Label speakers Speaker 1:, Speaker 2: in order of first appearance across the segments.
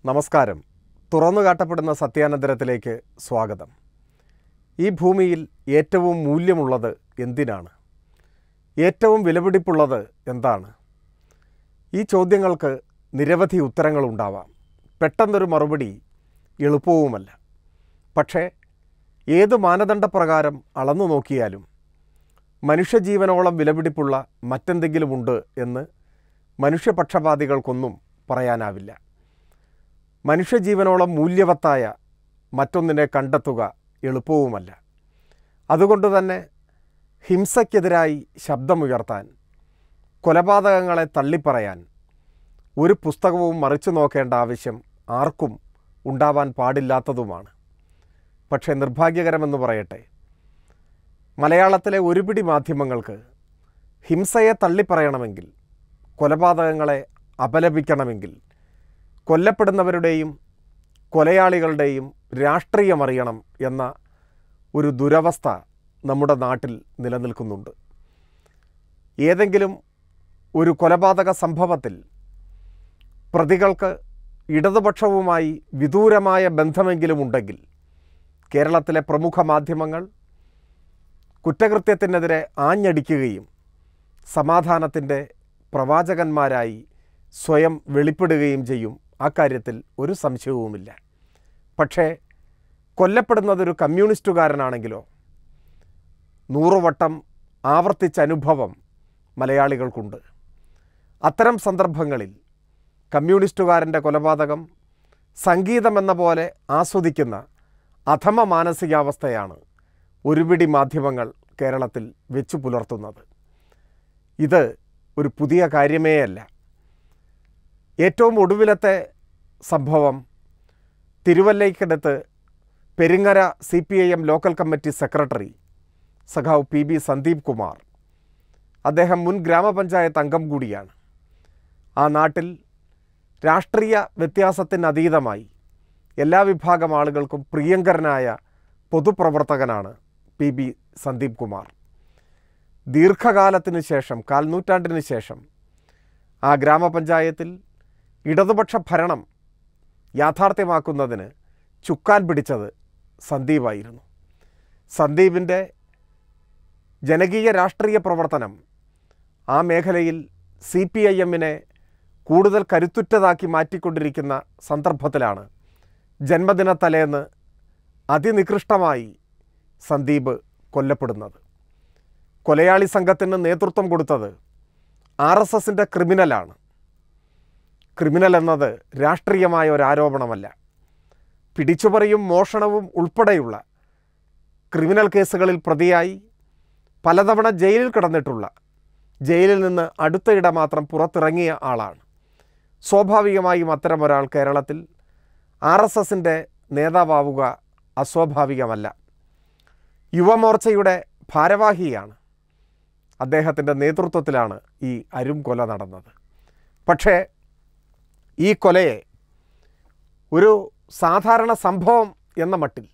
Speaker 1: നമസ്കാരം തുറന്നു കാട്ടപ്പെടുന്ന സത്യാനന്തരത്തിലേക്ക് സ്വാഗതം ഈ ഭൂമിയിൽ ഏറ്റവും മൂല്യമുള്ളത് എന്തിനാണ് ഏറ്റവും വിലപിടിപ്പുള്ളത് എന്താണ് ഈ ചോദ്യങ്ങൾക്ക് നിരവധി ഉത്തരങ്ങളുണ്ടാവാം പെട്ടെന്നൊരു മറുപടി എളുപ്പവുമല്ല പക്ഷേ ഏത് മാനദണ്ഡപ്രകാരം അളന്നു നോക്കിയാലും മനുഷ്യജീവനോളം വിലപിടിപ്പുള്ള മറ്റെന്തെങ്കിലുമുണ്ട് എന്ന് മനുഷ്യപക്ഷപാതികൾക്കൊന്നും പറയാനാവില്ല മനുഷ്യജീവനോളം മൂല്യവത്തായ മറ്റൊന്നിനെ കണ്ടെത്തുക എളുപ്പവുമല്ല അതുകൊണ്ട് തന്നെ ഹിംസയ്ക്കെതിരായി ശബ്ദമുയർത്താൻ കൊലപാതകങ്ങളെ തള്ളിപ്പറയാൻ ഒരു പുസ്തകവും മറിച്ചു നോക്കേണ്ട ആവശ്യം ആർക്കും ഉണ്ടാവാൻ പാടില്ലാത്തതുമാണ് പക്ഷേ നിർഭാഗ്യകരമെന്ന് പറയട്ടെ മലയാളത്തിലെ ഒരുപിടി മാധ്യമങ്ങൾക്ക് ഹിംസയെ തള്ളിപ്പറയണമെങ്കിൽ കൊലപാതകങ്ങളെ അപലപിക്കണമെങ്കിൽ കൊല്ലപ്പെടുന്നവരുടെയും കൊലയാളികളുടെയും രാഷ്ട്രീയമറിയണം എന്ന ഒരു ദുരവസ്ഥ നമ്മുടെ നാട്ടിൽ നിലനിൽക്കുന്നുണ്ട് ഏതെങ്കിലും ഒരു കൊലപാതക സംഭവത്തിൽ പ്രതികൾക്ക് ഇടതുപക്ഷവുമായി വിദൂരമായ ബന്ധമെങ്കിലും ഉണ്ടെങ്കിൽ കേരളത്തിലെ പ്രമുഖ മാധ്യമങ്ങൾ കുറ്റകൃത്യത്തിനെതിരെ ആഞ്ഞടിക്കുകയും സമാധാനത്തിൻ്റെ പ്രവാചകന്മാരായി സ്വയം വെളിപ്പെടുകയും ചെയ്യും അക്കാര്യത്തിൽ ഒരു സംശയവുമില്ല പക്ഷേ കൊല്ലപ്പെടുന്നതൊരു കമ്മ്യൂണിസ്റ്റുകാരനാണെങ്കിലോ നൂറുവട്ടം ആവർത്തിച്ച അനുഭവം മലയാളികൾക്കുണ്ട് അത്തരം സന്ദർഭങ്ങളിൽ കമ്മ്യൂണിസ്റ്റുകാരൻ്റെ കൊലപാതകം സംഗീതമെന്ന പോലെ ആസ്വദിക്കുന്ന അധമ മാനസികാവസ്ഥയാണ് ഒരുപിടി മാധ്യമങ്ങൾ കേരളത്തിൽ വെച്ചു പുലർത്തുന്നത് ഇത് ഒരു പുതിയ കാര്യമേ അല്ല ഏറ്റവും ഒടുവിലത്തെ സംഭവം തിരുവല്ലയ്ക്കടുത്ത് Peringara C P I M local committee secretary സഖാവ് പി ബി സന്ദീപ് കുമാർ അദ്ദേഹം മുൻ ഗ്രാമപഞ്ചായത്ത് അംഗം കൂടിയാണ് ആ നാട്ടിൽ രാഷ്ട്രീയ വ്യത്യാസത്തിനതീതമായി എല്ലാ വിഭാഗം ആളുകൾക്കും പ്രിയങ്കരനായ പൊതുപ്രവർത്തകനാണ് പി ബി സന്ദീപ് കുമാർ ദീർഘകാലത്തിന് ശേഷം കാൽനൂറ്റാണ്ടിന് ശേഷം ആ ഗ്രാമപഞ്ചായത്തിൽ ഇടതുപക്ഷ ഭരണം യാഥാർത്ഥ്യമാക്കുന്നതിന് ചുക്കാൻ പിടിച്ചത് സന്ദീപായിരുന്നു സന്ദീപിൻ്റെ ജനകീയ രാഷ്ട്രീയ പ്രവർത്തനം ആ മേഖലയിൽ സി പി ഐ എമ്മിനെ കൂടുതൽ കരുത്തുറ്റതാക്കി മാറ്റിക്കൊണ്ടിരിക്കുന്ന സന്ദർഭത്തിലാണ് ജന്മദിന തലേന്ന് അതിനികൃഷ്ടമായി സന്ദീപ് കൊല്ലപ്പെടുന്നത് കൊലയാളി സംഘത്തിന് നേതൃത്വം കൊടുത്തത് ആർ എസ് എസിൻ്റെ ക്രിമിനലാണ് ക്രിമിനൽ എന്നത് രാഷ്ട്രീയമായ ഒരു ആരോപണമല്ല പിടിച്ചുപറിയും മോഷണവും ഉൾപ്പെടെയുള്ള ക്രിമിനൽ കേസുകളിൽ പ്രതിയായി പലതവണ ജയിലിൽ കിടന്നിട്ടുള്ള ജയിലിൽ നിന്ന് അടുത്തയിടെ മാത്രം പുറത്തിറങ്ങിയ ആളാണ് സ്വാഭാവികമായും അത്തരം ഒരാൾ കേരളത്തിൽ ആർ എസ് എസിൻ്റെ നേതാവാവുക അസ്വാഭാവികമല്ല യുവമോർച്ചയുടെ ഭാരവാഹിയാണ് അദ്ദേഹത്തിൻ്റെ നേതൃത്വത്തിലാണ് ഈ അരും കൊല നടന്നത് പക്ഷേ ഈ കൊലയെ ഒരു സാധാരണ സംഭവം എന്ന മട്ടിൽ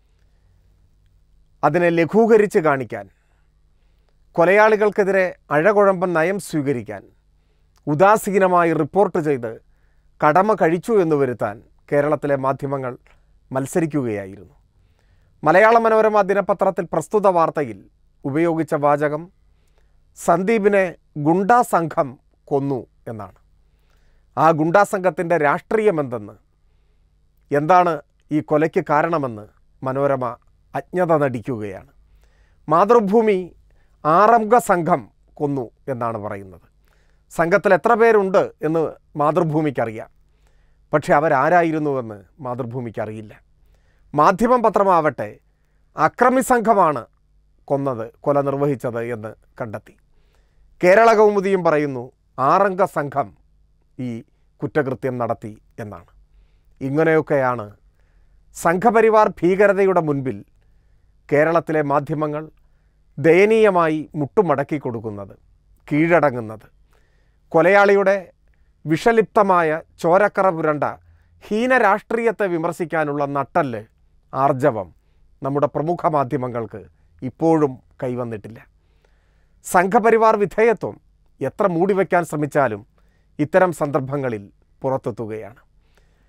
Speaker 1: അതിനെ ലഘൂകരിച്ച് കാണിക്കാൻ കൊലയാളികൾക്കെതിരെ അഴകുഴമ്പൻ നയം സ്വീകരിക്കാൻ ഉദാസീനമായി റിപ്പോർട്ട് ചെയ്ത് കടമ കഴിച്ചു എന്ന് വരുത്താൻ കേരളത്തിലെ മാധ്യമങ്ങൾ മത്സരിക്കുകയായിരുന്നു മലയാള മനോരമ ദിനപത്രത്തിൽ പ്രസ്തുത വാർത്തയിൽ ഉപയോഗിച്ച വാചകം സന്ദീപിനെ ഗുണ്ടാ സംഘം കൊന്നു എന്നാണ് ആ ഗുണ്ടാ സംഘത്തിൻ്റെ രാഷ്ട്രീയമെന്തെന്ന് എന്താണ് ഈ കൊലയ്ക്ക് കാരണമെന്ന് മനോരമ അജ്ഞത നടിക്കുകയാണ് മാതൃഭൂമി ആറംഗ സംഘം കൊന്നു എന്നാണ് പറയുന്നത് സംഘത്തിൽ എത്ര പേരുണ്ട് എന്ന് മാതൃഭൂമിക്കറിയാം പക്ഷെ അവരാരായിരുന്നുവെന്ന് മാതൃഭൂമിക്കറിയില്ല മാധ്യമം പത്രമാവട്ടെ അക്രമി സംഘമാണ് കൊന്നത് കൊല നിർവഹിച്ചത് എന്ന് കണ്ടെത്തി കേരള കൗമുദിയും പറയുന്നു ആറംഗ സംഘം ഈ കുറ്റകൃത്യം നടത്തി എന്നാണ് ഇങ്ങനെയൊക്കെയാണ് സംഘപരിവാർ ഭീകരതയുടെ മുൻപിൽ കേരളത്തിലെ മാധ്യമങ്ങൾ ദയനീയമായി മുട്ടുമടക്കി കൊടുക്കുന്നത് കീഴടങ്ങുന്നത് കൊലയാളിയുടെ വിഷലിപ്തമായ ചോരക്കറ പുരണ്ട ഹീന രാഷ്ട്രീയത്തെ വിമർശിക്കാനുള്ള നട്ടല് ആർജവം നമ്മുടെ പ്രമുഖ മാധ്യമങ്ങൾക്ക് ഇപ്പോഴും കൈവന്നിട്ടില്ല സംഘപരിവാർ വിധേയത്വം എത്ര മൂടിവെക്കാൻ ശ്രമിച്ചാലും ഇത്തരം സന്ദർഭങ്ങളിൽ പുറത്തെത്തുകയാണ്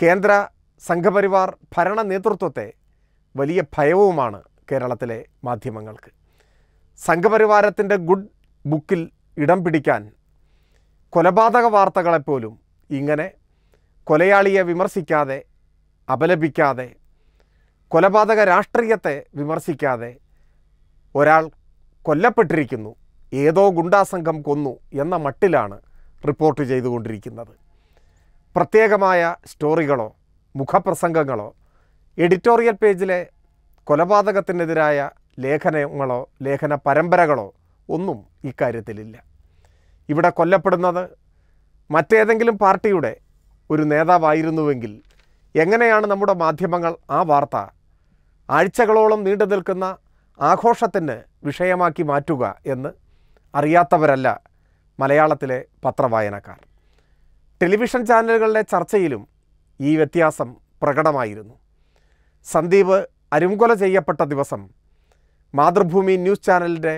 Speaker 1: കേന്ദ്ര സംഘപരിവാർ ഭരണ നേതൃത്വത്തെ വലിയ ഭയവുമാണ് കേരളത്തിലെ മാധ്യമങ്ങൾക്ക് സംഘപരിവാരത്തിൻ്റെ ഗുഡ് ബുക്കിൽ ഇടം പിടിക്കാൻ കൊലപാതക വാർത്തകളെപ്പോലും ഇങ്ങനെ കൊലയാളിയെ വിമർശിക്കാതെ അപലപിക്കാതെ കൊലപാതക രാഷ്ട്രീയത്തെ വിമർശിക്കാതെ ഒരാൾ കൊല്ലപ്പെട്ടിരിക്കുന്നു ഏതോ ഗുണ്ടാസംഘം കൊന്നു എന്ന മട്ടിലാണ് റിപ്പോർട്ട് ചെയ്തുകൊണ്ടിരിക്കുന്നത് പ്രത്യേകമായ സ്റ്റോറികളോ മുഖപ്രസംഗങ്ങളോ എഡിറ്റോറിയൽ പേജിലെ കൊലപാതകത്തിനെതിരായ ലേഖനങ്ങളോ ലേഖന പരമ്പരകളോ ഒന്നും ഇക്കാര്യത്തിലില്ല ഇവിടെ കൊല്ലപ്പെടുന്നത് മറ്റേതെങ്കിലും പാർട്ടിയുടെ ഒരു നേതാവായിരുന്നുവെങ്കിൽ എങ്ങനെയാണ് നമ്മുടെ മാധ്യമങ്ങൾ ആ വാർത്ത ആഴ്ചകളോളം നീണ്ടു നിൽക്കുന്ന ആഘോഷത്തിന് വിഷയമാക്കി മാറ്റുക എന്ന് അറിയാത്തവരല്ല മലയാളത്തിലെ പത്രവായനക്കാർ ടെലിവിഷൻ ചാനലുകളിലെ ചർച്ചയിലും ഈ വ്യത്യാസം പ്രകടമായിരുന്നു സന്ദീപ് അരുംകൊല ചെയ്യപ്പെട്ട ദിവസം മാതൃഭൂമി ന്യൂസ് ചാനലിൻ്റെ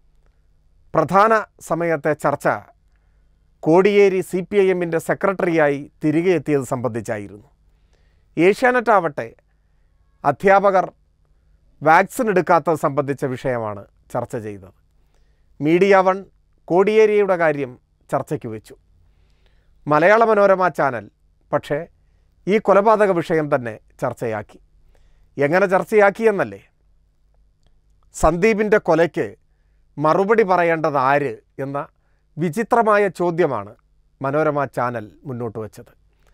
Speaker 1: പ്രധാന സമയത്തെ ചർച്ച കോടിയേരി സി പി ഐ എമ്മിൻ്റെ സെക്രട്ടറിയായി തിരികെ എത്തിയത് സംബന്ധിച്ചായിരുന്നു ഏഷ്യാനെറ്റ് ആവട്ടെ അധ്യാപകർ വാക്സിൻ എടുക്കാത്തത് സംബന്ധിച്ച വിഷയമാണ് ചർച്ച ചെയ്തത് മീഡിയ വൺ കോടിയേരിയുടെ കാര്യം ചർച്ചയ്ക്ക് വെച്ചു മലയാള മനോരമ ചാനൽ പക്ഷേ ഈ കൊലപാതക വിഷയം തന്നെ ചർച്ചയാക്കി എങ്ങനെ ചർച്ചയാക്കിയെന്നല്ലേ സന്ദീപിൻ്റെ കൊലയ്ക്ക് മറുപടി പറയേണ്ടത് ആര് എന്ന വിചിത്രമായ ചോദ്യമാണ് മനോരമ ചാനൽ മുന്നോട്ട് വച്ചത്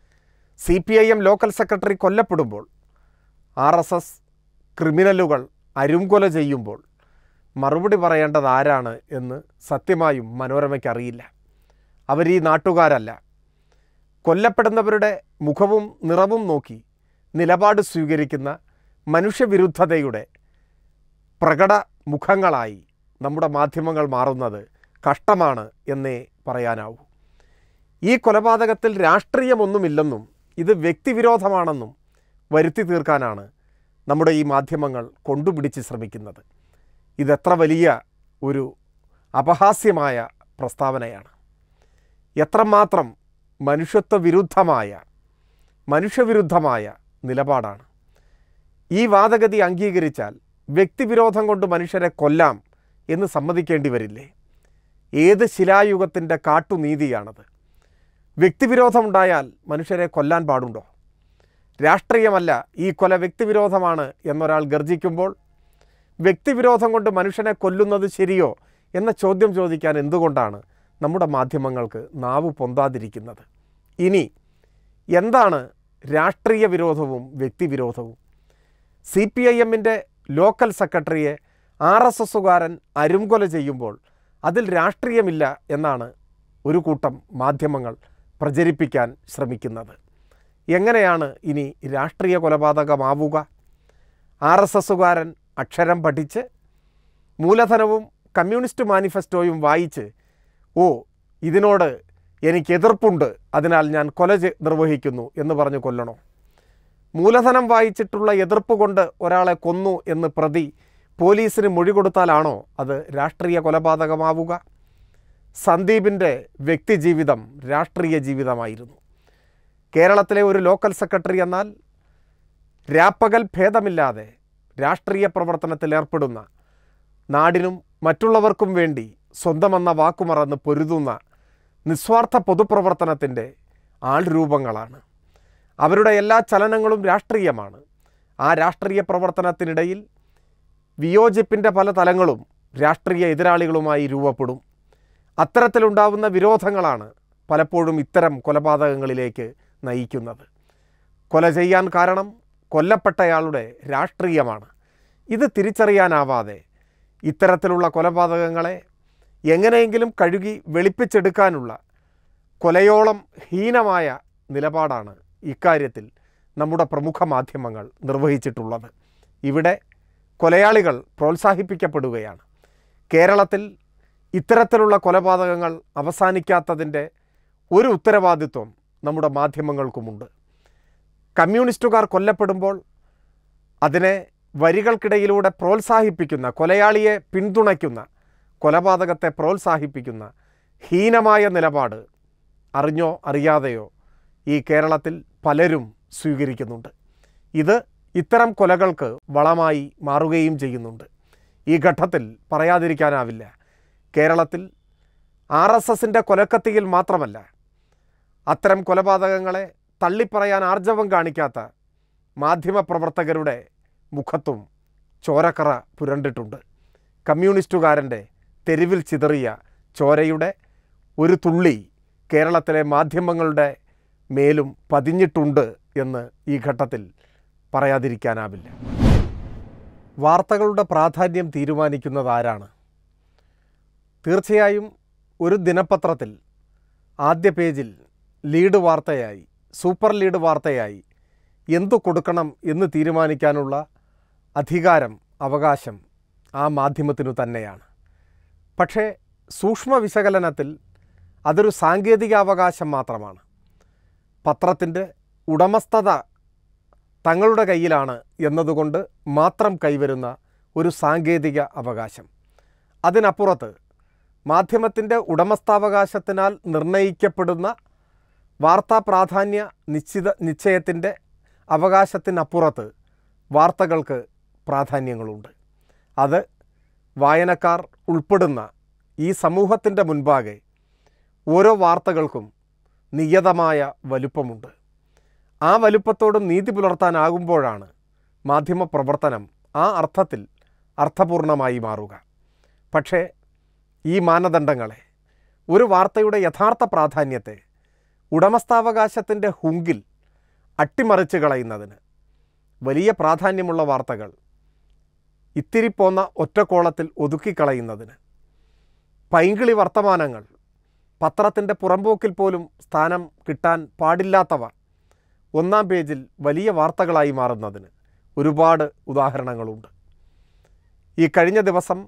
Speaker 1: C P I M local secretary കൊല്ലപ്പെടുമ്പോൾ ആർ എസ് എസ് ക്രിമിനലുകൾ അരുംകൊല ചെയ്യുമ്പോൾ മറുപടി പറയേണ്ടത് ആരാണ് എന്ന് സത്യമായും മനോരമയ്ക്ക് അറിയില്ല അവർ ഈ നാട്ടുകാരല്ല കൊല്ലപ്പെടുന്നവരുടെ മുഖവും നിറവും നോക്കി നിലപാട് സ്വീകരിക്കുന്ന മനുഷ്യവിരുദ്ധതയുടെ പ്രകട മുഖങ്ങളായി നമ്മുടെ മാധ്യമങ്ങൾ മാറുന്നത് കഷ്ടമാണ് എന്നേ പറയാനാവൂ ഈ കൊലപാതകത്തിൽ രാഷ്ട്രീയമൊന്നുമില്ലെന്നും ഇത് വ്യക്തിവിരോധമാണെന്നും വരുത്തി തീർക്കാനാണ് നമ്മുടെ ഈ മാധ്യമങ്ങൾ കൊണ്ടുപിടിച്ച് ശ്രമിക്കുന്നത് ഇതെത്ര വലിയ ഒരു അപഹാസ്യമായ പ്രസ്താവനയാണ് എത്രമാത്രം മനുഷ്യത്വ വിരുദ്ധമായ മനുഷ്യവിരുദ്ധമായ നിലപാടാണ് ഈ വാദഗതി അംഗീകരിച്ചാൽ വ്യക്തിവിരോധം കൊണ്ട് മനുഷ്യരെ കൊല്ലാം എന്ന് സമ്മതിക്കേണ്ടി വരില്ലേ ഏത് ശിലായുഗത്തിൻ്റെ കാട്ടുനീതിയാണത് വ്യക്തിവിരോധമുണ്ടായാൽ മനുഷ്യരെ കൊല്ലാൻ പാടുണ്ടോ രാഷ്ട്രീയമല്ല ഈ കൊല വ്യക്തിവിരോധമാണ് എന്നൊരാൾ ഗർജിക്കുമ്പോൾ വ്യക്തിവിരോധം കൊണ്ട് മനുഷ്യനെ കൊല്ലുന്നത് ശരിയോ എന്ന ചോദ്യം ചോദിക്കാൻ എന്തുകൊണ്ടാണ് നമ്മുടെ മാധ്യമങ്ങൾക്ക് നാവ് പൊന്താതിരിക്കുന്നത് ഇനി എന്താണ് രാഷ്ട്രീയ വിരോധവും വ്യക്തിവിരോധവും സി പി ഐ എമ്മിൻ്റെ ലോക്കൽ സെക്രട്ടറിയെ ആർ എസ് എസുകാരൻ അരുംകൊല ചെയ്യുമ്പോൾ അതിൽ രാഷ്ട്രീയമില്ല എന്നാണ് ഒരു കൂട്ടം മാധ്യമങ്ങൾ പ്രചരിപ്പിക്കാൻ ശ്രമിക്കുന്നത് എങ്ങനെയാണ് ഇനി രാഷ്ട്രീയ കൊലപാതകമാവുക ആർ എസ് എസുകാരൻ അക്ഷരം പഠിച്ച് മൂലധനവും കമ്മ്യൂണിസ്റ്റ് മാനിഫെസ്റ്റോയും വായിച്ച് ഓ ഇതിനോട് എനിക്ക് എതിർപ്പുണ്ട് അതിനാൽ ഞാൻ കൊല ചെ- നിർവഹിക്കുന്നു എന്ന് പറഞ്ഞ് കൊല്ലണോ മൂലധനം വായിച്ചിട്ടുള്ള എതിർപ്പ് കൊണ്ട് ഒരാളെ കൊന്നു എന്ന് പ്രതി പോലീസിന് മൊഴി കൊടുത്താലാണോ അത് രാഷ്ട്രീയ കൊലപാതകമാവുക സന്ദീപിൻ്റെ വ്യക്തിജീവിതം രാഷ്ട്രീയ ജീവിതമായിരുന്നു കേരളത്തിലെ ഒരു ലോക്കൽ സെക്രട്ടറി എന്നാൽ രാപ്പകൽ ഭേദമില്ലാതെ രാഷ്ട്രീയ പ്രവർത്തനത്തിൽ ഏർപ്പെടുന്ന നാടിനും മറ്റുള്ളവർക്കും വേണ്ടി സ്വന്തമെന്ന വാക്കുമറന്ന് പൊരുതുന്ന നിസ്വാർത്ഥ പൊതുപ്രവർത്തനത്തിൻ്റെ ആൾരൂപങ്ങളാണ് അവരുടെ എല്ലാ ചലനങ്ങളും രാഷ്ട്രീയമാണ് ആ രാഷ്ട്രീയ പ്രവർത്തനത്തിനിടയിൽ വിയോജിപ്പിൻ്റെ പല തലങ്ങളും രാഷ്ട്രീയ എതിരാളികളുമായി രൂപപ്പെടും അത്തരത്തിലുണ്ടാവുന്ന വിരോധങ്ങളാണ് പലപ്പോഴും ഇത്തരം കൊലപാതകങ്ങളിലേക്ക് നയിക്കുന്നത് കൊല ചെയ്യാൻ കാരണം കൊല്ലപ്പെട്ടയാളുടെ രാഷ്ട്രീയമാണ് ഇത് തിരിച്ചറിയാനാവാതെ ഇത്തരത്തിലുള്ള കൊലപാതകങ്ങളെ എങ്ങനെയെങ്കിലും കഴുകി വെളുപ്പിച്ചെടുക്കാനുള്ള കൊലയോളം ഹീനമായ നിലപാടാണ് ഇക്കാര്യത്തിൽ നമ്മുടെ പ്രമുഖ മാധ്യമങ്ങൾ നിർവഹിച്ചിട്ടുള്ളത് ഇവിടെ കൊലയാളികൾ പ്രോത്സാഹിപ്പിക്കപ്പെടുകയാണ് കേരളത്തിൽ ഇത്തരത്തിലുള്ള കൊലപാതകങ്ങൾ അവസാനിക്കാത്തതിൻ്റെ ഒരു ഉത്തരവാദിത്വം നമ്മുടെ മാധ്യമങ്ങൾക്കുമുണ്ട് കമ്മ്യൂണിസ്റ്റുകാർ കൊല്ലപ്പെടുമ്പോൾ അതിനെ വരികൾക്കിടയിലൂടെ പ്രോത്സാഹിപ്പിക്കുന്ന കൊലയാളിയെ പിന്തുണയ്ക്കുന്ന കൊലപാതകത്തെ പ്രോത്സാഹിപ്പിക്കുന്ന ഹീനമായ നിലപാട് അറിഞ്ഞോ അറിയാതെയോ ഈ കേരളത്തിൽ പലരും സ്വീകരിക്കുന്നുണ്ട് ഇത് ഇത്തരം കൊലകൾക്ക് വളമായി മാറുകയും ചെയ്യുന്നുണ്ട് ഈ ഘട്ടത്തിൽ പറയാതിരിക്കാനാവില്ല കേരളത്തിൽ ആർ എസ് എസിൻ്റെ കൊലക്കത്തിയിൽ മാത്രമല്ല അത്തരം കൊലപാതകങ്ങളെ തള്ളിപ്പറയാൻ ആർജവം കാണിക്കാത്ത മാധ്യമപ്രവർത്തകരുടെ മുഖത്തും ചോരക്കറ പുരണ്ടിട്ടുണ്ട് കമ്മ്യൂണിസ്റ്റുകാരൻ്റെ തെരുവിൽ ചിതറിയ ചോരയുടെ ഒരു തുള്ളി കേരളത്തിലെ മാധ്യമങ്ങളുടെ മേലും പതിഞ്ഞിട്ടുണ്ട് എന്ന് ഈ ഘട്ടത്തിൽ പറയാതിരിക്കാനാവില്ല വാർത്തകളുടെ പ്രാധാന്യം തീരുമാനിക്കുന്നത് ആരാണ് തീർച്ചയായും ഒരു ദിനപത്രത്തിൽ ആദ്യ പേജിൽ ലീഡ് വാർത്തയായി സൂപ്പർ ലീഡ് വാർത്തയായി എന്തു കൊടുക്കണം എന്ന് തീരുമാനിക്കാനുള്ള അധികാരം അവകാശം ആ മാധ്യമത്തിനു തന്നെയാണ് പക്ഷേ സൂക്ഷ്മ വിശകലനത്തിൽ അതൊരു സാങ്കേതികാവകാശം മാത്രമാണ് പത്രത്തിൻ്റെ ഉടമസ്ഥത തങ്ങളുടെ കയ്യിലാണ് എന്നതുകൊണ്ട് മാത്രം കൈവരുന്ന ഒരു സാങ്കേതിക അവകാശം അതിനപ്പുറത്ത് മാധ്യമത്തിൻ്റെ ഉടമസ്ഥാവകാശത്തിനാൽ നിർണയിക്കപ്പെടുന്ന വാർത്താ പ്രാധാന്യ നിശ്ചിത നിശ്ചയത്തിൻ്റെ അവകാശത്തിനപ്പുറത്ത് വാർത്തകൾക്ക് പ്രാധാന്യങ്ങളുണ്ട് അത് വായനക്കാർ ഉൾപ്പെടുന്ന ഈ സമൂഹത്തിൻ്റെ മുൻപാകെ ഓരോ വാർത്തകൾക്കും നിയതമായ വലുപ്പമുണ്ട് ആ വലുപ്പത്തോട് നീതി പുലർത്താനാകുമ്പോഴാണ് മാധ്യമപ്രവർത്തനം ആ അർത്ഥത്തിൽ അർത്ഥപൂർണമായി മാറുക പക്ഷേ ഈ മാനദണ്ഡങ്ങളെ ഒരു വാർത്തയുടെ യഥാർത്ഥ പ്രാധാന്യത്തെ ഉടമസ്ഥാവകാശത്തിൻ്റെ ഹുങ്കിൽ അട്ടിമറിച്ച് കളയുന്നതിന് വലിയ പ്രാധാന്യമുള്ള വാർത്തകൾ ഇത്തിരി പോന്ന ഒറ്റക്കോളത്തിൽ ഒതുക്കിക്കളയുന്നതിന് പൈങ്കിളി വർത്തമാനങ്ങൾ പത്രത്തിൻ്റെ പുറമ്പോക്കിൽ പോലും സ്ഥാനം കിട്ടാൻ പാടില്ലാത്തവ ഒന്നാം പേജിൽ വലിയ വാർത്തകളായി മാറുന്നതിന് ഒരുപാട് ഉദാഹരണങ്ങളുണ്ട് ഈ കഴിഞ്ഞ ദിവസം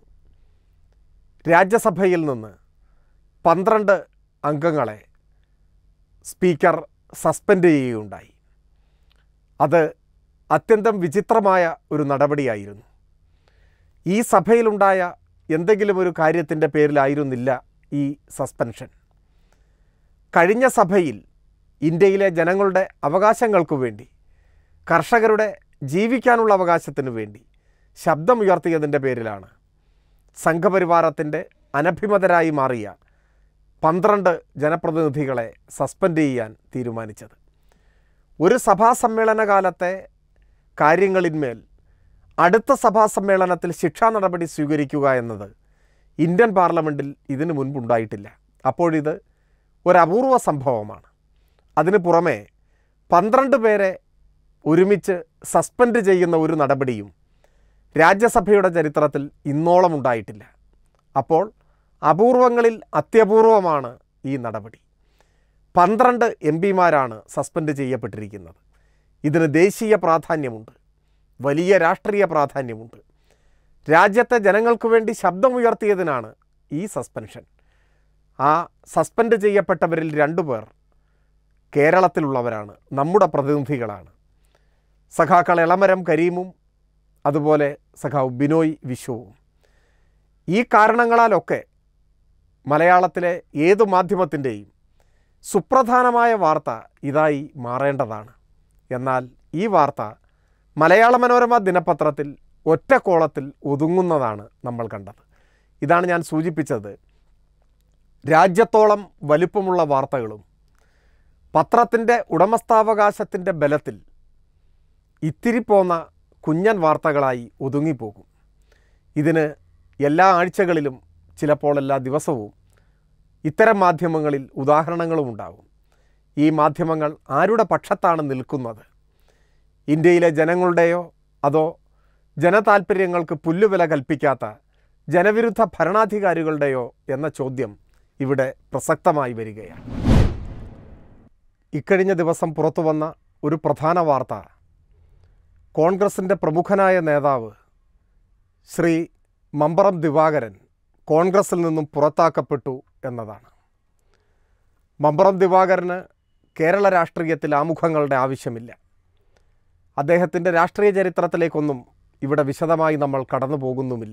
Speaker 1: രാജ്യസഭയിൽ നിന്ന് പന്ത്രണ്ട് അംഗങ്ങളെ സ്പീക്കർ സസ്പെൻഡ് ചെയ്യുകയുണ്ടായി അത് അത്യന്തം വിചിത്രമായ ഒരു നടപടിയായിരുന്നു ഈ സഭയിലുണ്ടായ എന്തെങ്കിലും ഒരു കാര്യത്തിൻ്റെ പേരിലായിരുന്നില്ല ഈ സസ്പെൻഷൻ കഴിഞ്ഞ സഭയിൽ ഇന്ത്യയിലെ ജനങ്ങളുടെ അവകാശങ്ങൾക്കു വേണ്ടി കർഷകരുടെ ജീവിക്കാനുള്ള അവകാശത്തിനു വേണ്ടി ശബ്ദമുയർത്തിയതിൻ്റെ പേരിലാണ് സംഘപരിവാരത്തിൻ്റെ അനഭിമതരായി മാറിയ പന്ത്രണ്ട് ജനപ്രതിനിധികളെ സസ്പെൻഡ് ചെയ്യാൻ തീരുമാനിച്ചത് ഒരു സഭാ സമ്മേളന കാലത്തെ കാര്യങ്ങളിന്മേൽ അടുത്ത സഭാ സമ്മേളനത്തിൽ ശിക്ഷാ നടപടി സ്വീകരിക്കുക എന്നത് ഇന്ത്യൻ പാർലമെൻറ്റിൽ ഇതിനു മുൻപുണ്ടായിട്ടില്ല അപ്പോഴിത് ഒരു അപൂർവ സംഭവമാണ് അതിന് പുറമെ പന്ത്രണ്ട് പേരെ ഒരുമിച്ച് സസ്പെൻഡ് ചെയ്യുന്ന ഒരു നടപടിയും രാജ്യസഭയുടെ ചരിത്രത്തിൽ ഇന്നോളം ഉണ്ടായിട്ടില്ല അപ്പോൾ അപൂർവങ്ങളിൽ അത്യപൂർവമാണ് ഈ നടപടി പന്ത്രണ്ട് എം പിമാരാണ് സസ്പെൻഡ് ചെയ്യപ്പെട്ടിരിക്കുന്നത് ഇതിന് ദേശീയ പ്രാധാന്യമുണ്ട് വലിയ രാഷ്ട്രീയ പ്രാധാന്യമുണ്ട് രാജ്യത്തെ ജനങ്ങൾക്ക് വേണ്ടി ശബ്ദമുയർത്തിയതിനാണ് ഈ സസ്പെൻഷൻ ആ സസ്പെൻഡ് ചെയ്യപ്പെട്ടവരിൽ രണ്ടുപേർ കേരളത്തിലുള്ളവരാണ് നമ്മുടെ പ്രതിനിധികളാണ് സഖാക്കൾ എളമരം കരീമും അതുപോലെ സഖാവ് ബിനോയ് വിശ്വവും ഈ കാരണങ്ങളാലൊക്കെ മലയാളത്തിലെ ഏതു മാധ്യമത്തിൻ്റെയും സുപ്രധാനമായ വാർത്ത ഇതായി മാറേണ്ടതാണ് എന്നാൽ ഈ വാർത്ത മലയാള മനോരമ ദിനപത്രത്തിൽ ഒറ്റ കോളത്തിൽ ഒതുങ്ങുന്നതാണ് നമ്മൾ കണ്ടത് ഇതാണ് ഞാൻ സൂചിപ്പിച്ചത് രാജ്യത്തോളം വലിപ്പമുള്ള വാർത്തകളും പത്രത്തിൻ്റെ ഉടമസ്ഥാവകാശത്തിൻ്റെ ബലത്തിൽ ഇത്തിരി പോന്ന കുഞ്ഞൻ വാർത്തകളായി ഒതുങ്ങിപ്പോകും ഇതിന് എല്ലാ ആഴ്ചകളിലും ചിലപ്പോൾ എല്ലാ ദിവസവും ഇത്തരം മാധ്യമങ്ങളിൽ ഉദാഹരണങ്ങളും ഉണ്ടാകും ഈ മാധ്യമങ്ങൾ ആരുടെ പക്ഷത്താണ് നിൽക്കുന്നത് ഇന്ത്യയിലെ ജനങ്ങളുടെയോ അതോ ജനതാൽപ്പര്യങ്ങൾക്ക് പുല്ലുവില കൽപ്പിക്കാത്ത ജനവിരുദ്ധ ഭരണാധികാരികളുടെയോ എന്ന ചോദ്യം ഇവിടെ പ്രസക്തമായി വരികയാണ് ഇക്കഴിഞ്ഞ ദിവസം പുറത്തു വന്ന ഒരു പ്രധാന വാർത്ത കോൺഗ്രസിൻ്റെ പ്രമുഖനായ നേതാവ് ശ്രീ മമ്പറം ദിവാകരൻ കോൺഗ്രസിൽ നിന്നും പുറത്താക്കപ്പെട്ടു എന്നതാണ് മമ്പറം ദിവാകരന് കേരള രാഷ്ട്രീയത്തിൽ ആമുഖങ്ങളുടെ ആവശ്യമില്ല അദ്ദേഹത്തിൻ്റെ രാഷ്ട്രീയ ചരിത്രത്തിലേക്കൊന്നും ഇവിടെ വിശദമായി നമ്മൾ കടന്നു പോകുന്നുമില്ല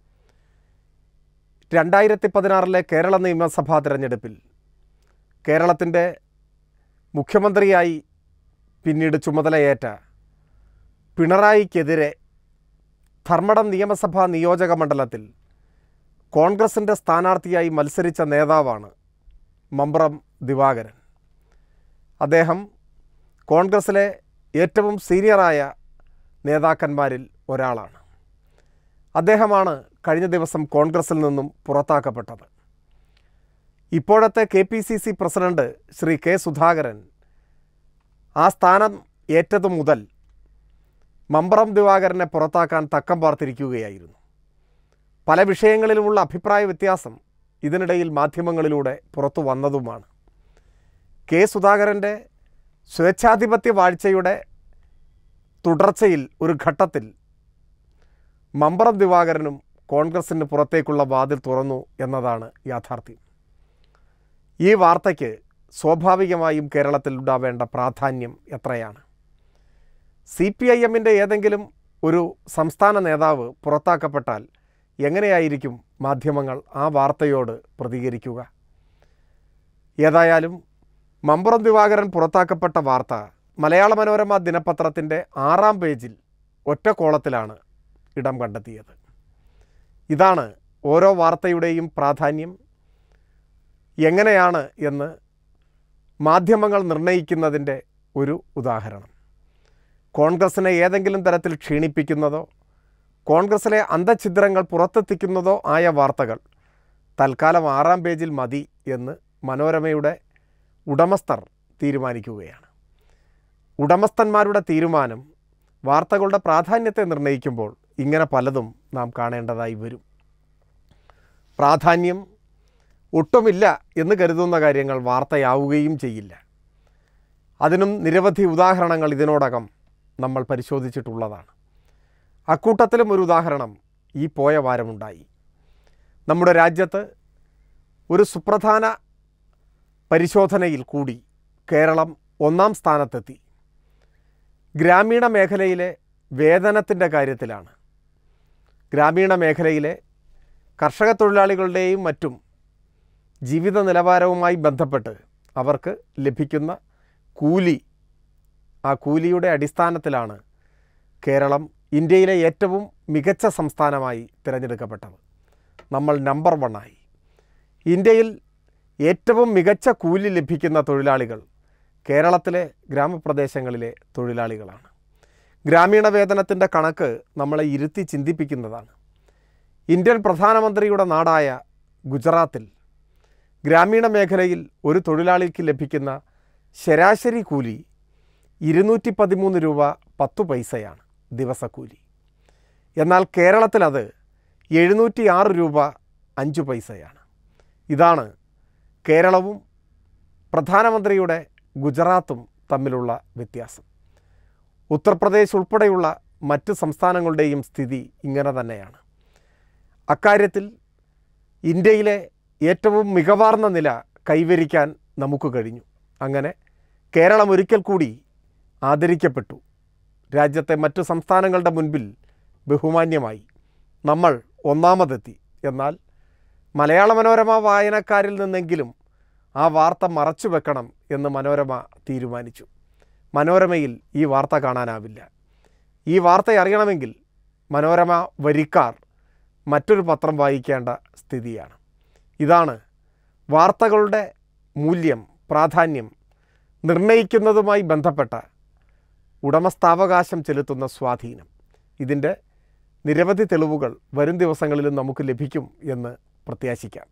Speaker 1: രണ്ടായിരത്തി പതിനാറിലെ കേരള നിയമസഭാ തിരഞ്ഞെടുപ്പിൽ കേരളത്തിൻ്റെ മുഖ്യമന്ത്രിയായി പിന്നീട് ചുമതലയേറ്റ പിണറായിക്കെതിരെ ധർമ്മടം നിയമസഭാ നിയോജക മണ്ഡലത്തിൽ കോൺഗ്രസിൻ്റെ സ്ഥാനാർത്ഥിയായി മത്സരിച്ച നേതാവാണ് മമ്പ്രം ദിവാകരൻ അദ്ദേഹം കോൺഗ്രസിലെ ഏറ്റവും സീനിയറായ നേതാക്കന്മാരിൽ ഒരാളാണ് അദ്ദേഹമാണ് കഴിഞ്ഞ ദിവസം കോൺഗ്രസിൽ നിന്നും പുറത്താക്കപ്പെട്ടത് ഇപ്പോഴത്തെ K P C C president Shri K Sudhakaran ആ സ്ഥാനം ഏറ്റതു മുതൽ മമ്പ്രം ദിവാകരനെ പുറത്താക്കാൻ തക്കം പാർത്തിരിക്കുകയായിരുന്നു പല വിഷയങ്ങളിലുമുള്ള അഭിപ്രായ വ്യത്യാസം ഇതിനിടയിൽ മാധ്യമങ്ങളിലൂടെ പുറത്തു വന്നതുമാണ് കെ സുധാകരൻ്റെ സ്വേച്ഛാധിപത്യ വാഴ്ചയുടെ തുടർച്ചയിൽ ഒരു ഘട്ടത്തിൽ മമ്പ്രം ദിവാകരനും കോൺഗ്രസിന് പുറത്തേക്കുള്ള വാതിൽ തുറന്നു എന്നതാണ് യാഥാർത്ഥ്യം ഈ വാർത്തയ്ക്ക് സ്വാഭാവികമായും കേരളത്തിൽ ഉണ്ടാവേണ്ട പ്രാധാന്യം എത്രയാണ് സി പി ഐ എമ്മിൻ്റെ ഏതെങ്കിലും ഒരു സംസ്ഥാന നേതാവ് പുറത്താക്കപ്പെട്ടാൽ എങ്ങനെയായിരിക്കും മാധ്യമങ്ങൾ ആ വാർത്തയോട് പ്രതികരിക്കുക ഏതായാലും മമ്പുറം ദിവാകരൻ പുറത്താക്കപ്പെട്ട വാർത്ത മലയാള മനോരമ ദിനപത്രത്തിൻ്റെ ആറാം പേജിൽ ഒറ്റ കോളത്തിലാണ് ഇടം കണ്ടെത്തിയത് ഇതാണ് ഓരോ വാർത്തയുടെയും പ്രാധാന്യം എങ്ങനെയാണ് എന്ന് മാധ്യമങ്ങൾ നിർണ്ണയിക്കുന്നതിൻ്റെ ഒരു ഉദാഹരണം കോൺഗ്രസിനെ ഏതെങ്കിലും തരത്തിൽ ക്ഷീണിപ്പിക്കുന്നതോ കോൺഗ്രസിലെ അന്തഛിദ്രങ്ങൾ പുറത്തെത്തിക്കുന്നതോ ആയ വാർത്തകൾ തൽക്കാലം ആറാം പേജിൽ മതി എന്ന് മനോരമയുടെ ഉടമസ്ഥർ തീരുമാനിക്കുകയാണ് ഉടമസ്ഥന്മാരുടെ തീരുമാനം വാർത്തകളുടെ പ്രാധാന്യത്തെ നിർണ്ണയിക്കുമ്പോൾ ഇങ്ങനെ പലതും നാം കാണേണ്ടതായി വരും പ്രാധാന്യം ഒട്ടുമില്ല എന്ന് കരുതുന്ന കാര്യങ്ങൾ വാർത്തയാവുകയും ചെയ്യില്ല അതിനും നിരവധി ഉദാഹരണങ്ങൾ ഇതിനോടകം നമ്മൾ പരിശോധിച്ചിട്ടുള്ളതാണ് അക്കൂട്ടത്തിലും ഒരു ഉദാഹരണം ഈ പോയ വാരമുണ്ടായി നമ്മുടെ രാജ്യത്ത് ഒരു സുപ്രധാന പരിശോധനയിൽ കൂടി കേരളം ഒന്നാം സ്ഥാനത്തെത്തി ഗ്രാമീണ മേഖലയിലെ വേതനത്തിൻ്റെ കാര്യത്തിലാണ് ഗ്രാമീണ മേഖലയിലെ കർഷക തൊഴിലാളികളുടെയും മറ്റും ജീവിത നിലവാരവുമായി ബന്ധപ്പെട്ട് അവർക്ക് ലഭിക്കുന്ന കൂലി ആ കൂലിയുടെ അടിസ്ഥാനത്തിലാണ് കേരളം ഇന്ത്യയിലെ ഏറ്റവും മികച്ച സംസ്ഥാനമായി തിരഞ്ഞെടുക്കപ്പെട്ടത് നമ്മൾ നമ്പർ വണ്ണായി ഇന്ത്യയിൽ ഏറ്റവും മികച്ച കൂലി ലഭിക്കുന്ന തൊഴിലാളികൾ കേരളത്തിലെ ഗ്രാമപ്രദേശങ്ങളിലെ തൊഴിലാളികളാണ് ഗ്രാമീണ വേതനത്തിൻ്റെ കണക്ക് നമ്മളെ ഇരുത്തി ചിന്തിപ്പിക്കുന്നതാണ് ഇന്ത്യൻ പ്രധാനമന്ത്രിയുടെ നാടായ ഗുജറാത്തിൽ ഗ്രാമീണ മേഖലയിൽ ഒരു തൊഴിലാളിക്ക് ലഭിക്കുന്ന ശരാശരി കൂലി ഇരുന്നൂറ്റി പതിമൂന്ന് രൂപ പത്തു പൈസയാണ് ദിവസക്കൂലി എന്നാൽ കേരളത്തിൽ അത് എഴുന്നൂറ്റി ആറ് രൂപ അഞ്ച് പൈസയാണ് ഇതാണ് കേരളവും പ്രധാനമന്ത്രിയുടെ ഗുജറാത്തും തമ്മിലുള്ള വ്യത്യാസം ഉത്തർപ്രദേശ് ഉൾപ്പെടെയുള്ള മറ്റ് സംസ്ഥാനങ്ങളുടെയും സ്ഥിതി ഇങ്ങനെ തന്നെയാണ് അക്കാര്യത്തിൽ ഇന്ത്യയിലെ ഏറ്റവും മികവാർന്ന നില കൈവരിക്കാൻ നമുക്ക് കഴിഞ്ഞു അങ്ങനെ കേരളം ഒരിക്കൽ കൂടി ആദരിക്കപ്പെട്ടു രാജ്യത്തെ മറ്റു സംസ്ഥാനങ്ങളുടെ മുൻപിൽ ബഹുമാന്യമായി നമ്മൾ ഒന്നാമതെത്തി എന്നാൽ മലയാള മനോരമ വായനക്കാരിൽ നിന്നെങ്കിലും ആ വാർത്ത മറച്ചു വെക്കണം എന്ന് മനോരമ തീരുമാനിച്ചു മനോരമയിൽ ഈ വാർത്ത കാണാനാവില്ല ഈ വാർത്ത അറിയണമെങ്കിൽ മനോരമ വരിക്കാർ മറ്റൊരു പത്രം വായിക്കേണ്ട സ്ഥിതിയാണ് ഇതാണ് വാർത്തകളുടെ മൂല്യം പ്രാധാന്യം നിർണയിക്കുന്നതുമായി ബന്ധപ്പെട്ട ഉടമസ്ഥാവകാശം ചെലുത്തുന്ന സ്വാധീനം ഇതിൻ്റെ നിരവധി തെളിവുകൾ വരും ദിവസങ്ങളിലും നമുക്ക് ലഭിക്കും എന്ന് പ്രത്യാശിക്കാം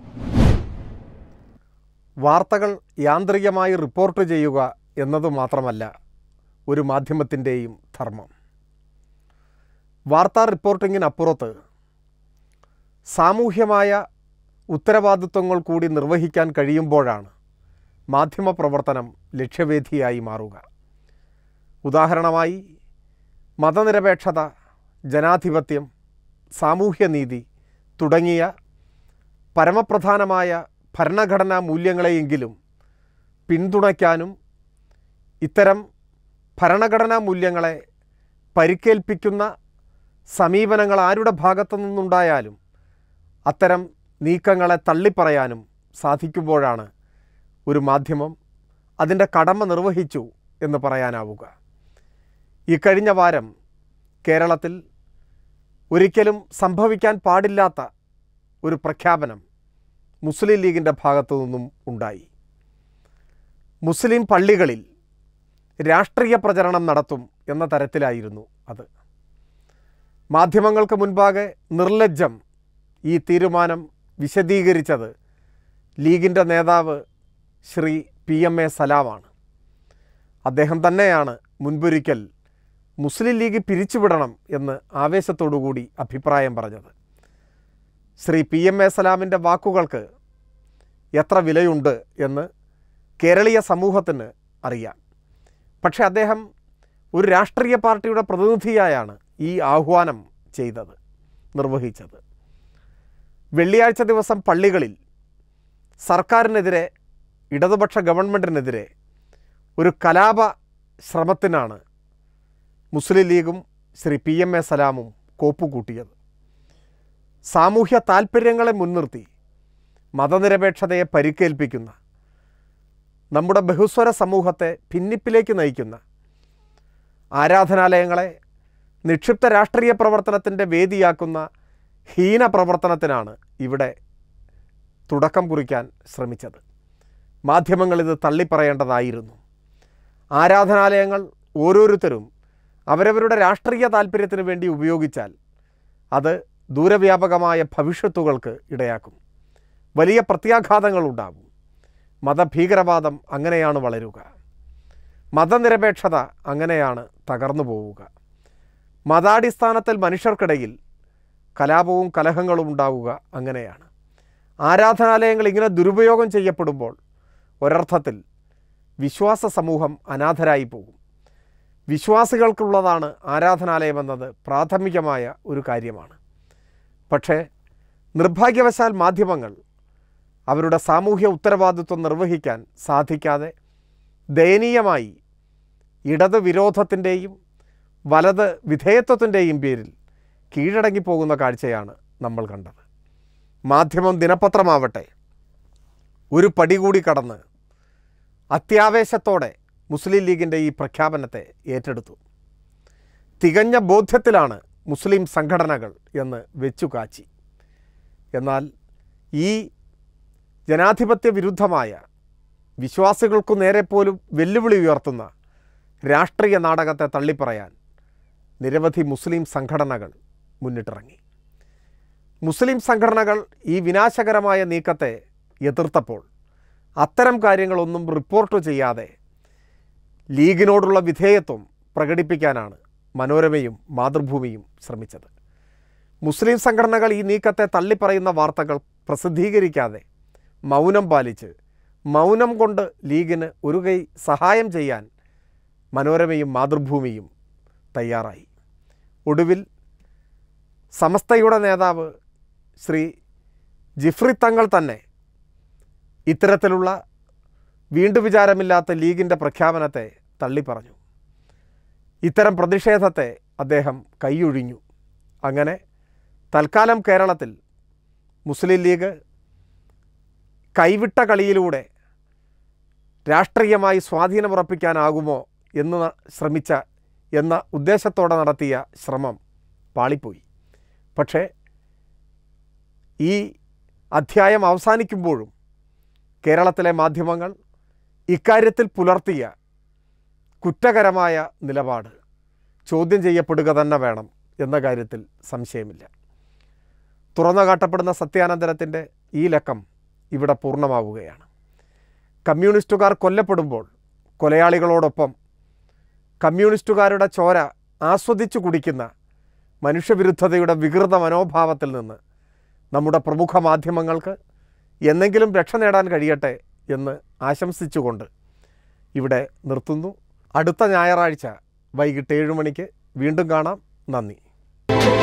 Speaker 1: വാർത്തകൾ യാന്ത്രികമായി റിപ്പോർട്ട് ചെയ്യുക എന്നത് മാത്രമല്ല ഒരു മാധ്യമത്തിൻ്റെയും ധർമ്മം വാർത്താ റിപ്പോർട്ടിങ്ങിനപ്പുറത്ത് സാമൂഹ്യമായ ഉത്തരവാദിത്വങ്ങൾ കൂടി നിർവഹിക്കാൻ കഴിയുമ്പോഴാണ് മാധ്യമപ്രവർത്തനം ലക്ഷ്യവേദിയായി മാറുക ഉദാഹരണമായി മതനിരപേക്ഷത ജനാധിപത്യം സാമൂഹ്യനീതി തുടങ്ങിയ പരമപ്രധാനമായ ഭരണഘടനാ മൂല്യങ്ങളെയെങ്കിലും പിന്തുണയ്ക്കാനും ഇത്തരം ഭരണഘടനാ മൂല്യങ്ങളെ പരിക്കേൽപ്പിക്കുന്ന സമീപനങ്ങൾ ആരുടെ ഭാഗത്തു നിന്നുണ്ടായാലും അത്തരം നീക്കങ്ങളെ തള്ളിപ്പറയാനും സാധിക്കുമ്പോഴാണ് ഒരു മാധ്യമം അതിൻ്റെ കടമ നിർവഹിച്ചു എന്ന് പറയാനാവുക ഈ കഴിഞ്ഞ വാരം കേരളത്തിൽ ഒരിക്കലും സംഭവിക്കാൻ പാടില്ലാത്ത ഒരു പ്രഖ്യാപനം മുസ്ലിം ലീഗിൻ്റെ ഭാഗത്തു നിന്നും ഉണ്ടായി മുസ്ലിം പള്ളികളിൽ രാഷ്ട്രീയ പ്രചരണം നടത്തും എന്ന തരത്തിലായിരുന്നു അത് മാധ്യമങ്ങൾക്ക് മുൻപാകെ നിർലജ്ജം ഈ തീരുമാനം വിശദീകരിച്ചത് ലീഗിൻ്റെ നേതാവ് ശ്രീ പി എം എ സലാമാണ് അദ്ദേഹം തന്നെയാണ് മുൻപൊരിക്കൽ മുസ്ലിം ലീഗ് പിരിച്ചുവിടണം എന്ന് ആവേശത്തോടുകൂടി അഭിപ്രായം പറഞ്ഞത് ശ്രീ പി എം എ സലാമിൻ്റെ വാക്കുകൾക്ക് എത്ര വിലയുണ്ട് എന്ന് കേരളീയ സമൂഹത്തിന് അറിയാം പക്ഷേ അദ്ദേഹം ഒരു രാഷ്ട്രീയ പാർട്ടിയുടെ പ്രതിനിധിയായാണ് ഈ ആഹ്വാനം ചെയ്തത് നിർവഹിച്ചത് വെള്ളിയാഴ്ച ദിവസം പള്ളികളിൽ സർക്കാരിനെതിരെ ഇടതുപക്ഷ ഗവൺമെൻറ്റിനെതിരെ ഒരു കലാപ ശ്രമത്തിനാണ് മുസ്ലിം ലീഗും ശ്രീ പി എം എ സലാമും കോപ്പുകൂട്ടിയത് സാമൂഹ്യ താൽപ്പര്യങ്ങളെ മുൻനിർത്തി മതനിരപേക്ഷതയെ പരിക്കേൽപ്പിക്കുന്ന നമ്മുടെ ബഹുസ്വര സമൂഹത്തെ ഭിന്നിപ്പിലേക്ക് നയിക്കുന്ന ആരാധനാലയങ്ങളെ നിക്ഷിപ്ത രാഷ്ട്രീയ പ്രവർത്തനത്തിൻ്റെ വേദിയാക്കുന്ന ഹീന പ്രവർത്തനത്തിനാണ് ഇവിടെ തുടക്കം കുറിക്കാൻ ശ്രമിച്ചത് മാധ്യമങ്ങളിത് തള്ളിപ്പറയേണ്ടതായിരുന്നു ആരാധനാലയങ്ങൾ ഓരോരുത്തരും അവരവരുടെ രാഷ്ട്രീയ താല്പര്യത്തിന് വേണ്ടി ഉപയോഗിച്ചാൽ അത് ദൂരവ്യാപകമായ ഭവിഷ്യത്തുകൾക്ക് ഇടയാക്കും വലിയ പ്രത്യാഘാതങ്ങളുണ്ടാകും മതഭീകരവാദം അങ്ങനെയാണ് വളരുക മതനിരപേക്ഷത അങ്ങനെയാണ് തകർന്നു പോവുക മതാടിസ്ഥാനത്തിൽ മനുഷ്യർക്കിടയിൽ കലാപവും കലഹങ്ങളും ഉണ്ടാവുക അങ്ങനെയാണ് ആരാധനാലയങ്ങൾ ഇങ്ങനെ ദുരുപയോഗം ചെയ്യപ്പെടുമ്പോൾ ഒരർത്ഥത്തിൽ വിശ്വാസ സമൂഹം അനാഥരായി പോകും വിശ്വാസികൾക്കുള്ളതാണ് ആരാധനാലയമെന്നത് പ്രാഥമികമായ ഒരു കാര്യമാണ് പക്ഷേ നിർഭാഗ്യവശാൽ മാധ്യമങ്ങൾ അവരുടെ സാമൂഹ്യ ഉത്തരവാദിത്വം നിർവഹിക്കാൻ സാധിക്കാതെ ദയനീയമായി ഇടത് വിരോധത്തിൻ്റെയും വലത് വിധേയത്വത്തിൻ്റെയും പേരിൽ കീഴടങ്ങിപ്പോകുന്ന കാഴ്ചയാണ് നമ്മൾ കണ്ടത് മാധ്യമം ദിനപത്രമാവട്ടെ ഒരു പടി കൂടി കടന്ന് അത്യാവേശത്തോടെ മുസ്ലിം ലീഗിൻ്റെ ഈ പ്രഖ്യാപനത്തെ ഏറ്റെടുത്തു തികഞ്ഞ ബോധ്യത്തിലാണ് മുസ്ലിം സംഘടനകൾ എന്ന് വെച്ചു കാച്ചി എന്നാൽ ഈ ജനാധിപത്യ വിരുദ്ധമായ വിശ്വാസികൾക്കു നേരെ പോലും വെല്ലുവിളി ഉയർത്തുന്ന രാഷ്ട്രീയ നാടകത്തെ തള്ളിപ്പറയാൻ നിരവധി മുസ്ലിം സംഘടനകൾ മുന്നിട്ടിറങ്ങി മുസ്ലിം സംഘടനകൾ ഈ വിനാശകരമായ നീക്കത്തെ എതിർത്തപ്പോൾ അത്തരം കാര്യങ്ങളൊന്നും റിപ്പോർട്ട് ചെയ്യാതെ ലീഗിനോടുള്ള വിധേയത്വം പ്രകടിപ്പിക്കാനാണ് മനോരമയും മാതൃഭൂമിയും ശ്രമിച്ചത് മുസ്ലിം സംഘടനകൾ ഈ നീക്കത്തെ തള്ളിപ്പറയുന്ന വാർത്തകൾ പ്രസിദ്ധീകരിക്കാതെ മൗനം പാലിച്ച് മൗനം കൊണ്ട് ലീഗിന് ഒരു കൈ സഹായം ചെയ്യാൻ മനോരമയും മാതൃഭൂമിയും തയ്യാറായി ഒടുവിൽ സമസ്തയുടെ നേതാവ് ശ്രീ ജിഫ്രി തങ്ങൾ തന്നെ ഇത്തരത്തിലുള്ള വീണ്ടു വിചാരമില്ലാത്ത ലീഗിൻ്റെ പ്രഖ്യാപനത്തെ തള്ളിപ്പറഞ്ഞു ഇത്തരം പ്രതിഷേധത്തെ അദ്ദേഹം കൈയൊഴിഞ്ഞു അങ്ങനെ തൽക്കാലം കേരളത്തിൽ മുസ്ലിം ലീഗ് കൈവിട്ട കളിയിലൂടെ രാഷ്ട്രീയമായി സ്വാധീനമുറപ്പിക്കാനാകുമോ എന്ന് ന- ശ്രമിച്ച എന്ന ഉദ്ദേശത്തോടെ നടത്തിയ ശ്രമം പാളിപ്പോയി പക്ഷേ ഈ അധ്യായം അവസാനിക്കുമ്പോഴും കേരളത്തിലെ മാധ്യമങ്ങൾ ഇക്കാര്യത്തിൽ പുലർത്തിയ കുറ്റകരമായ നിലപാട് ചോദ്യം ചെയ്യപ്പെടുക തന്നെ വേണം എന്ന കാര്യത്തിൽ സംശയമില്ല തുറന്നു കാട്ടപ്പെടുന്ന സത്യാനന്തരത്തിൻ്റെ ഈ ലക്കം ഇവിടെ പൂർണ്ണമാവുകയാണ് കമ്മ്യൂണിസ്റ്റുകാർ കൊല്ലപ്പെടുമ്പോൾ കൊലയാളികളോടൊപ്പം കമ്മ്യൂണിസ്റ്റുകാരുടെ ചോര ആസ്വദിച്ചു കുടിക്കുന്ന മനുഷ്യവിരുദ്ധതയുടെ വികൃത മനോഭാവത്തിൽ നിന്ന് നമ്മുടെ പ്രമുഖ മാധ്യമങ്ങൾക്ക് എന്നെങ്കിലും രക്ഷ നേടാൻ കഴിയട്ടെ എന്ന് ആശംസിച്ചുകൊണ്ട് ഇവിടെ നിർത്തുന്നു അടുത്ത ഞായറാഴ്ച വൈകിട്ട് ഏഴ് മണിക്ക് വീണ്ടും കാണാം നന്ദി